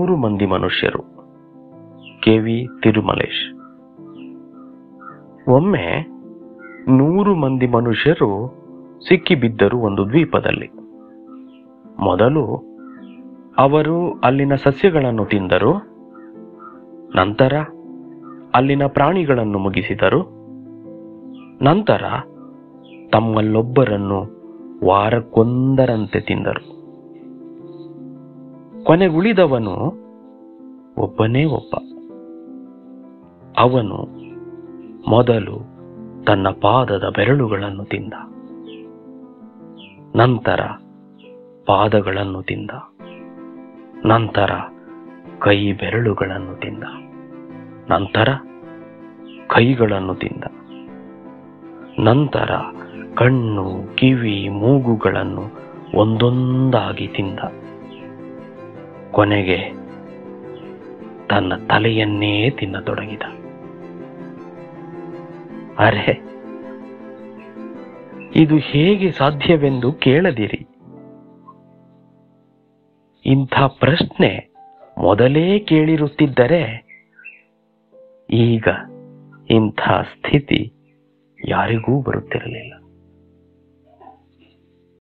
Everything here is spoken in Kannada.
ನೂರು ಮಂದಿ ಮನುಷ್ಯರು ಕೆ ವಿ ತಿರುಮಲೇಶ್ ಒಮ್ಮೆ ನೂರು ಮಂದಿ ಮನುಷ್ಯರು ಸಿಕ್ಕಿಬಿದ್ದರು ಒಂದು ದ್ವೀಪದಲ್ಲಿ ಮೊದಲು ಅವರು ಅಲ್ಲಿನ ಸಸ್ಯಗಳನ್ನು ತಿಂದರು ನಂತರ ಅಲ್ಲಿನ ಪ್ರಾಣಿಗಳನ್ನು ಮುಗಿಸಿದರು ನಂತರ ತಮ್ಮಲ್ಲೊಬ್ಬರನ್ನು ವಾರಕ್ಕೊಂದರಂತೆ ತಿಂದರು ಕೊನೆಗುಳಿದವನು ಒಬ್ಬನೇ ಒಬ್ಬ ಅವನು ಮೊದಲು ತನ್ನ ಪಾದದ ಬೆರಳುಗಳನ್ನು ತಿಂದ ನಂತರ ಪಾದಗಳನ್ನು ತಿಂದ ನಂತರ ಕೈ ಬೆರಳುಗಳನ್ನು ತಿಂದ ನಂತರ ಕೈಗಳನ್ನು ತಿಂದ ನಂತರ ಕಣ್ಣು ಕಿವಿ ಮೂಗುಗಳನ್ನು ಒಂದೊಂದಾಗಿ ತಿಂದ ಕೊನೆಗೆ ತನ್ನ ತಲೆಯನ್ನೇ ತಿನ್ನತೊಡಗಿದ ಅರೆ ಇದು ಹೇಗೆ ಸಾಧ್ಯವೆಂದು ಕೇಳದಿರಿ ಇಂಥ ಪ್ರಶ್ನೆ ಮೊದಲೇ ಕೇಳಿರುತ್ತಿದ್ದರೆ ಈಗ ಇಂಥ ಸ್ಥಿತಿ ಯಾರಿಗೂ ಬರುತ್ತಿರಲಿಲ್ಲ